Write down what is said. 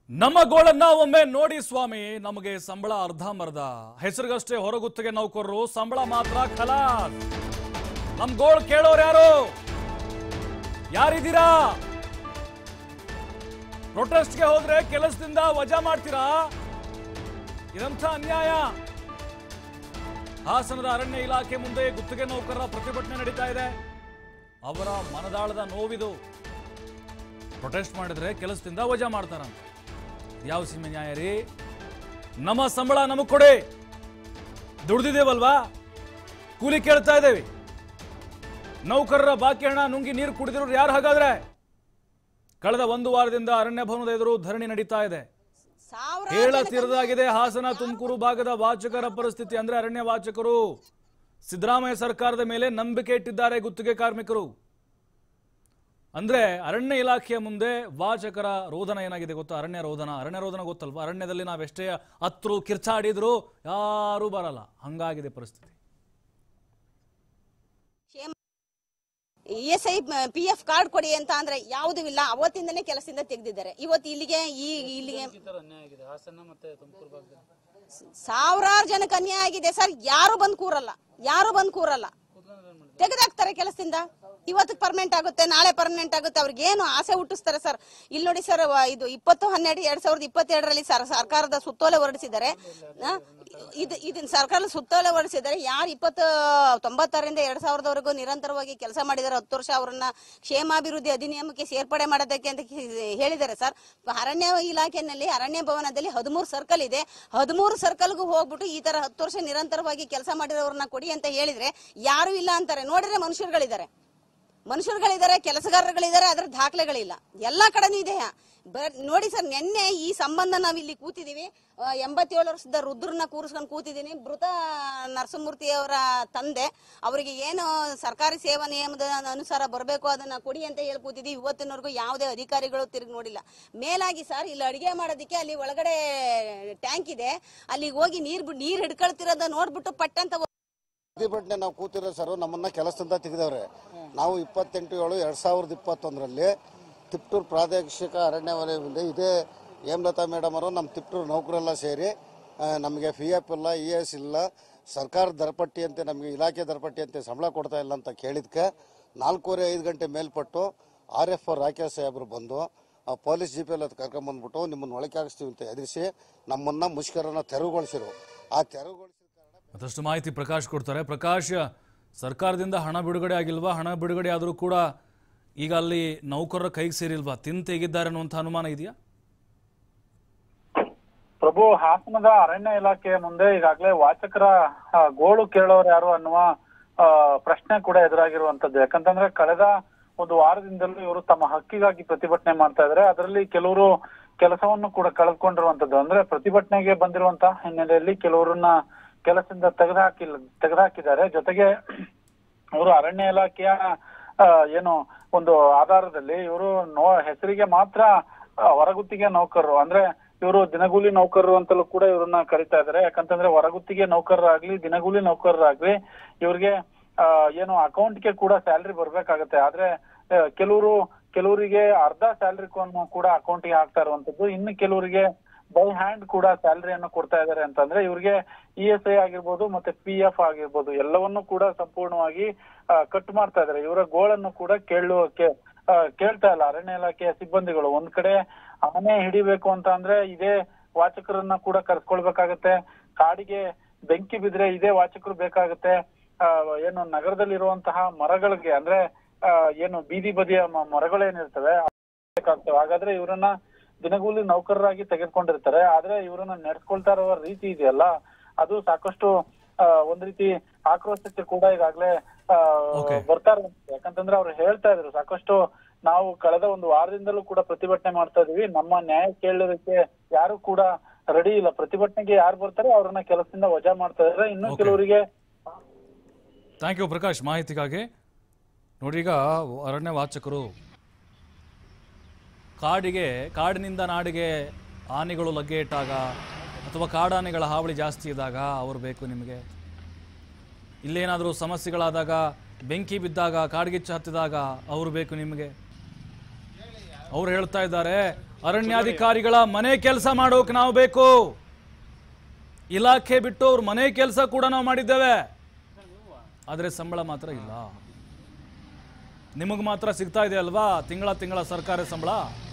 ನಮ್ಮ ಗೋಳನ್ನ ಒಮ್ಮೆ ನೋಡಿ ಸ್ವಾಮಿ ನಮಗೆ ಸಂಬಳ ಅರ್ಧಂಬರ್ಧ ಹೆಸರಿಗಷ್ಟೇ ಹೊರಗುತ್ತಿಗೆ ನೌಕರರು ಸಂಬಳ ಮಾತ್ರ ಖಲಾಸ್ ನಮ್ ಗೋಳ್ ಕೇಳೋರು ಯಾರು ಯಾರಿದ್ದೀರಾ ಪ್ರೊಟೆಸ್ಟ್ಗೆ ಹೋದ್ರೆ ಕೆಲಸದಿಂದ ವಜಾ ಮಾಡ್ತೀರಾ ಇದಂಥ ಅನ್ಯಾಯ ಹಾಸನದ ಅರಣ್ಯ ಇಲಾಖೆ ಮುಂದೆ ಗುತ್ತಿಗೆ ನೌಕರರ ಪ್ರತಿಭಟನೆ ನಡೀತಾ ಇದೆ ಅವರ ಮನದಾಳದ ನೋವಿದು ಪ್ರೊಟೆಸ್ಟ್ ಮಾಡಿದ್ರೆ ಕೆಲಸದಿಂದ ವಜಾ ಮಾಡ್ತಾರಂತ ಯಾವ ಸೀಮೆ ನ್ಯಾಯ ರೀ ನಮ್ಮ ಸಂಬಳ ನಮಗ್ ಕೊಡಿ ದುಡ್ದಿದ್ದೇವಲ್ವಾ ಕೂಲಿ ಕೇಳ್ತಾ ಇದ್ದೇವೆ ನೌಕರರ ಬಾಕಿ ಹಣ ನುಂಗಿ ನೀರು ಕುಡಿದಿರೋರು ಯಾರು ಹಾಗಾದ್ರೆ ಕಳೆದ ಒಂದು ವಾರದಿಂದ ಅರಣ್ಯ ಭವನದ ಎದುರು ಧರಣಿ ನಡೀತಾ ಇದೆ ಸಾವಿರಾರು ಹೇಳ ಜನಕ್ಕೆ ತೀರದಾಗಿದೆ ಹಾಸನ ತುಮಕೂರು ಭಾಗದ ವಾಚಕರ ಪರಿಸ್ಥಿತಿ ಅಂದ್ರೆ ಅರಣ್ಯ ವಾಚಕರು ಸಿದ್ದರಾಮಯ್ಯ ಸರ್ಕಾರದ ಮೇಲೆ ನಂಬಿಕೆ ಇಟ್ಟಿದ್ದಾರೆ ಗುತ್ತಿಗೆ ಕಾರ್ಮಿಕರು ಅಂದ್ರೆ ಅರಣ್ಯ ಇಲಾಖೆಯ ಮುಂದೆ ವಾಚಕರ ರೋದನ ಏನಾಗಿದೆ ಗೊತ್ತಾ ಅರಣ್ಯ ರೋದನ ಅರಣ್ಯ ರೋದನ ಗೊತ್ತಲ್ವಾ ಅರಣ್ಯದಲ್ಲಿ ನಾವೆಷ್ಟೇ ಹತ್ರು ಕಿರ್ಚಾಡಿದ್ರು ಯಾರೂ ಬರಲ್ಲ ಹಂಗಾಗಿದೆ ಪರಿಸ್ಥಿತಿ E S I P F card ಕೊಡಿ ಅಂತ ಅಂದ್ರೆ ಯಾವುದೂ ಇಲ್ಲ ಅವತ್ತಿಂದನೇ ಕೆಲಸದಿಂದ ತೆಗೆದಿದ್ದಾರೆ ಇವತ್ತು ಇಲ್ಲಿಗೆ ಈ ಇಲ್ಲಿಗೆ ಸಾವಿರಾರು ಜನಕ್ಕೆ ಅನ್ಯಾಯ ಆಗಿದೆ ಸರ್ ಯಾರು ಬಂದ್ ಕೂರಲ್ಲ ಯಾರು ಬಂದ್ ಕೂರಲ್ಲ ತೆಗೆದಾಕ್ತಾರೆ ಕೆಲಸದಿಂದ ಇವತ್ತು ಪರ್ಮನೆಂಟ್ ಆಗುತ್ತೆ ನಾಳೆ ಪರ್ಮನೆಂಟ್ ಆಗುತ್ತೆ ಅವ್ರಿಗೆ ಏನು ಆಸೆ ಹುಟ್ಟಿಸ್ತಾರೆ ಸರ್ ಇಲ್ಲಿ ನೋಡಿ ಸರ್ ಇದು ಇಪ್ಪತ್ತು ಹನ್ನೆರಡು ಎರಡ್ ಸಾವಿರದ ಇಪ್ಪತ್ತೆರಡರಲ್ಲಿ ಸರ್ ಸರ್ಕಾರದ ಸುತ್ತೋಲೆ ಹೊರಡಿಸಿದ್ದಾರೆ ಆ, ಇದು ಇದನ್ನ ಸರ್ಕಾರದ ಸುತ್ತೋಲೆ ಹೊರಡಿಸಿದ್ದಾರೆ ಯಾರು ಇಪ್ಪತ್ತು ತೊಂಬತ್ತರಿಂದ ಎರಡ್ ಸಾವಿರದವರೆಗೂ ನಿರಂತರವಾಗಿ ಕೆಲಸ ಮಾಡಿದ್ದಾರೆ ಹತ್ತು ವರ್ಷ ಅವರನ್ನ ಕ್ಷೇಮಾಭಿವೃದ್ಧಿ ಅಧಿನಿಯಮಕ್ಕೆ ಸೇರ್ಪಡೆ ಮಾಡೋದಕ್ಕೆ ಅಂತ ಕಿ- ಹೇಳಿದ್ದಾರೆ ಸರ್ ಅರಣ್ಯ ಇಲಾಖೆಯಲ್ಲಿ ಅರಣ್ಯ ಭವನದಲ್ಲಿ ಹದಿಮೂರು ಸರ್ಕಲ್ ಇದೆ ಹದಿಮೂರು ಸರ್ಕಲ್ಗೂ ಹೋಗ್ಬಿಟ್ಟು ಈ ತರ ಹತ್ತು ವರ್ಷ ನಿರಂತರವಾಗಿ ಕೆಲಸ ಮಾಡಿರೋರನ್ನ ಕೊಡಿ ಅಂತ ಹೇಳಿದ್ರೆ ಯಾರು ಇಲ್ಲ ಅಂತಾರೆ ನೋಡಿದ್ರೆ ಮನುಷ್ಯರುಗಳಿದ್ದಾರೆ ಮನುಷ್ಯರುಗಳಿದ್ದಾರೆ ಕೆಲಸಗಾರರುಗಳಿದ್ದಾರೆ ಅದ್ರ ದಾಖಲೆಗಳಿಲ್ಲ ಎಲ್ಲಾ ಕಡೆನೂ ಇದೆ ಬ- ನೋಡಿ ಸರ್ ನಿನ್ನೆ ಈ ಸಂಬಂಧ ನಾವ್ ಇಲ್ಲಿ ಕೂತಿದೀವಿ ಆ, ಎಂಬತ್ತೇಳು ವರ್ಷದ ರುದ್ರನ್ನ ಕೂರಿಸ್ಕೊಂಡು ಕೂತಿದ್ದೀನಿ ಮೃತ ನರಸಿಂಹಮೂರ್ತಿ ಅವರ ತಂದೆ ಅವರಿಗೆ ಏನು ಸರ್ಕಾರಿ ಸೇವಾ ನಿಯಮದ ಅನುಸಾರ ಬರಬೇಕು ಅದನ್ನ ಕೊಡಿ ಅಂತ ಹೇಳಿ ಕೂತಿದ್ದೀವಿ ಇವತ್ತಿನವರೆಗೂ ಯಾವುದೇ ಅಧಿಕಾರಿಗಳು ತಿರುಗಿ ನೋಡಿಲ್ಲ ಮೇಲಾಗಿ ಸರ್ ಇಲ್ಲಿ ಅಡಿಗೆ ಮಾಡೋದಕ್ಕೆ ಅಲ್ಲಿ ಒಳಗಡೆ ಟ್ಯಾಂಕ್ ಇದೆ ಅಲ್ಲಿಗೆ ಹೋಗಿ ನೀರ್ ಬಿ- ನೀರ್ ಹಿಡ್ಕೊಳ್ತಿರೋದ ನೋಡ್ಬಿಟ್ಟು ಪಟ್ಟಂತ ಪ್ರತಿಭಟನೆ ನಾವು ಕೂತಿರೋ ಸರ್ ನಮ್ಮನ್ನ ಕೆಲಸದಿಂದ ತೆಗೆದವ್ರೆ ನಾವು ಇಪ್ಪತ್ತೆಂಟು ಏಳು ಎರಡ್ ಸಾವಿರದ ಇಪ್ಪತ್ತೊಂದರಲ್ಲಿ ತಿಪ್ಟೂರು ಪ್ರಾದೇಶಿಕ ಅರಣ್ಯ ವಲಯದಿಂದ ಇದೇ ಹೇಮಲತಾ ಮೇಡಮ್ ಅವರು ನಮ್ಮ ತಿಪ್ಟೂರು ನೌಕರೆಲ್ಲ ಸೇರಿ ಆ, ನಮಗೆ ಪಿ ಎಫ್ ಇಲ್ಲ ಇ ಎಸ್ ಇಲ್ಲ ಸರ್ಕಾರ ದರಪಟ್ಟಿ ಅಂತೆ ನಮಗೆ ಇಲಾಖೆ ದರಪಟ್ಟಿ ಅಂತೆ ಸಂಬಳ ಕೊಡ್ತಾ ಇಲ್ಲ ಅಂತ ಕೇಳಿದ್ಕೆ ನಾಲ್ಕೂವರೆ ಐದು ಗಂಟೆ ಮೇಲ್ಪಟ್ಟು ಆರ್ ಎಫ್ ರಾಕೇಶ್ ಸಾಹೇಬರು ಬಂದು ಆ ಪೊಲೀಸ್ ಜಿ ಪಿ ಎಲ್ಲ ಕರ್ಕೊಂಬಂದ್ಬಿಟ್ಟು ನಿಮ್ಮನ್ನು ಒಳಗೆ ಹಾಕಿಸ್ತೀವಿ ಅಂತ ಎದುರಿಸಿ ನಮ್ಮನ್ನ ಮುಷ್ಕರನ ತೆರವುಗೊಳಿಸಿರು ಆ ತೆರವುಗೊಳಿಸಿದ ಕಾರಣ ಮತ್ತಷ್ಟು ಮಾಹಿತಿ ಪ್ರಕಾಶ್ ಕೊಡ್ತಾರೆ ಪ್ರಕಾಶ್ ಸರ್ಕಾರದಿಂದ ಹಣ ಬಿಡುಗಡೆ ಆಗಿಲ್ವಾ ಹಣ ಬಿಡುಗಡೆ ಆದರೂ ಕೂಡ ಈಗ ಅಲ್ಲಿ ನೌಕರರ ಕೈಗೆ ಸೇರಿಲ್ವಾ ತಿನ್ ತೆಗಿದ್ದಾರೆ ಅನ್ನುವಂಥ ಅನುಮಾನ ಇದೆಯಾ ಪ್ರಭು ಹಾಸನದ ಅರಣ್ಯ ಇಲಾಖೆಯ ಮುಂದೆ ಈಗಾಗಲೇ ವಾಚಕರ ಆ, ಗೋಳು ಕೇಳೋರು ಯಾರು ಅನ್ನುವ ಆ, ಪ್ರಶ್ನೆ ಕೂಡ ಎದುರಾಗಿರುವಂತದ್ದು ಯಾಕಂತಂದ್ರೆ ಕಳೆದ ಒಂದು ವಾರದಿಂದಲೂ ಇವರು ತಮ್ಮ ಹಕ್ಕಿಗಾಗಿ ಪ್ರತಿಭಟನೆ ಮಾಡ್ತಾ ಇದ್ದಾರೆ ಅದರಲ್ಲಿ ಕೆಲವರು ಕೆಲಸವನ್ನು ಕೂಡ ಕಳೆದುಕೊಂಡಿರುವಂತದ್ದು ಅಂದ್ರೆ ಪ್ರತಿಭಟನೆಗೆ ಬಂದಿರುವಂತಹ ಹಿನ್ನೆಲೆಯಲ್ಲಿ ಕೆಲವರನ್ನ ಕೆಲಸದಿಂದ ತೆಗೆದುಹಾಕಿಲ್ಲ ತೆಗೆದುಹಾಕಿದ್ದಾರೆ ಜೊತೆಗೆ ಇವರು ಅರಣ್ಯ ಇಲಾಖೆಯ ಆ, ಏನು ಒಂದು ಆಧಾರದಲ್ಲಿ ಇವರು ನೋ ಹೆಸರಿಗೆ ಮಾತ್ರ ಆ, ಹೊರಗುತ್ತಿಗೆ ನೌಕರರು ಅಂದ್ರೆ ಇವರು ದಿನಗೂಲಿ ನೌಕರರು ಅಂತಲೂ ಕೂಡ ಇವ್ರನ್ನ ಕರಿತಾ ಇದ್ದಾರೆ ಯಾಕಂತಂದ್ರೆ ಹೊರಗುತ್ತಿಗೆ ನೌಕರರಾಗ್ಲಿ ದಿನಗೂಲಿ ನೌಕರರಾಗ್ಲಿ ಇವ್ರಿಗೆ ಆ, ಏನು ಅಕೌಂಟ್ಗೆ ಕೂಡ ಸ್ಯಾಲ್ರಿ ಬರ್ಬೇಕಾಗತ್ತೆ ಆದ್ರೆ ಆ, ಕೆಲವರು ಕೆಲವರಿಗೆ ಅರ್ಧ ಸ್ಯಾಲ್ರಿ ಕೂಡ ಅಕೌಂಟ್ಗೆ ಹಾಕ್ತಾ ಇರುವಂತದ್ದು ಇನ್ನು ಕೆಲವರಿಗೆ ಬೈ ಹ್ಯಾಂಡ್ ಕೂಡ ಸ್ಯಾಲರಿಯನ್ನು ಕೊಡ್ತಾ ಇದ್ದಾರೆ ಅಂತಂದ್ರೆ ಇವ್ರಿಗೆ ಇ ಎಸ್ ಐ ಆಗಿರ್ಬೋದು ಮತ್ತೆ ಪಿ ಎಫ್ ಆಗಿರ್ಬೋದು ಎಲ್ಲವನ್ನೂ ಕೂಡ ಸಂಪೂರ್ಣವಾಗಿ ಕಟ್ ಮಾಡ್ತಾ ಇದ್ದಾರೆ ಇವರ ಗೋಳನ್ನು ಕೂಡ ಕೇಳುವ ಕೇ- ಆ, ಕೇಳ್ತಾ ಇಲ್ಲ ಅರಣ್ಯ ಇಲಾಖೆಯ ಸಿಬ್ಬಂದಿಗಳು ಒಂದ್ ಕಡೆ ಆನೆ ಹಿಡಿಬೇಕು ಅಂತ ಅಂದ್ರೆ ಇದೇ ವಾಚಕರನ್ನ ಕೂಡ ಕರ್ಸ್ಕೊಳ್ಬೇಕಾಗತ್ತೆ ಕಾಡಿಗೆ ಬೆಂಕಿ ಬಿದ್ರೆ ಇದೇ ವಾಚಕರು ಬೇಕಾಗತ್ತೆ ಆ, ಏನು ನಗರದಲ್ಲಿರುವಂತಹ ಮರಗಳಿಗೆ ಅಂದ್ರೆ ಆ, ಏನು ಬೀದಿ ಬದಿಯ ಮ- ಮರಗಳೇನಿರ್ತವೆ ಬೇಕಾಗ್ತವೆ ಹಾಗಾದ್ರೆ ಇವರನ್ನ ದಿನಗೂಲಿ ನೌಕರರಾಗಿ ತೆಗೆದುಕೊಂಡಿರ್ತಾರೆ ಆದ್ರೆ ಇವರನ್ನ ನಡೆಸ್ಕೊಳ್ತಾ ಇರುವ ರೀತಿ ಇದೆಯಲ್ಲ ಅದು ಸಾಕಷ್ಟು ಆ, ಒಂದ್ ರೀತಿ ಆಕ್ರೋಶಕ್ಕೆ ಕೂಡ ಈಗಾಗ್ಲೇ ಆ, Okay. ಬರ್ತಾ ಇರುವಂತದ್ದು ಯಾಕಂತಂದ್ರೆ ಅವ್ರು ಹೇಳ್ತಾ ಇದ್ರು ಸಾಕಷ್ಟು ನಾವು ಕಳೆದ ಒಂದು ವಾರದಿಂದಲೂ ಕೂಡ ಪ್ರತಿಭಟನೆ ಮಾಡ್ತಾ ಇದೀವಿ ನಮ್ಮ ನ್ಯಾಯ ಕೇಳೋದಕ್ಕೆ ಯಾರು ಕೂಡ ರೆಡಿ ಇಲ್ಲ ಪ್ರತಿಭಟನೆಗೆ ಯಾರು ಬರ್ತಾರೆ ಅವ್ರನ್ನ ಕೆಲಸದಿಂದ ವಜಾ ಮಾಡ್ತಾ ಇದ್ದಾರೆ ಇನ್ನು Okay. ಕೆಲವರಿಗೆ ಥ್ಯಾಂಕ್ ಯು ಪ್ರಕಾಶ್ ಮಾಹಿತಿಗಾಗಿ ನೋಡಿ ಈಗ ಅರಣ್ಯ ವಾಚಕರು ಕಾಡಿಗೆ ಕಾಡಿನಿಂದ ನಾಡಿಗೆ ಆನೆಗಳು ಲಗ್ಗೆ ಇಟ್ಟಾಗ ಅಥವಾ ಕಾಡಾನೆಗಳ ಹಾವಳಿ ಜಾಸ್ತಿ ಇದ್ದಾಗ ಅವರು ಬೇಕು ನಿಮಗೆ ಇಲ್ಲೇನಾದರೂ ಸಮಸ್ಯೆಗಳಾದಾಗ ಬೆಂಕಿ ಬಿದ್ದಾಗ ಕಾಡ್ಗಿಚ್ಚು ಹತ್ತಿದಾಗ ಅವರು ಬೇಕು ನಿಮಗೆ ಅವ್ರು ಹೇಳ್ತಾ ಇದ್ದಾರೆ ಅರಣ್ಯಾಧಿಕಾರಿಗಳ ಮನೆ ಕೆಲಸ ಮಾಡೋಕೆ ನಾವು ಬೇಕು ಇಲಾಖೆ ಬಿಟ್ಟು ಅವ್ರ ಮನೆ ಕೆಲಸ ಕೂಡ ನಾವು ಮಾಡಿದ್ದೇವೆ ಆದರೆ ಸಂಬಳ ಮಾತ್ರ ಇಲ್ಲ ನಿಮಗೆ ಮಾತ್ರ ಸಿಗ್ತಾ ಇದೆ ಅಲ್ವಾ ತಿಂಗಳ ತಿಂಗಳ ಸರ್ಕಾರಿ ಸಂಬಳ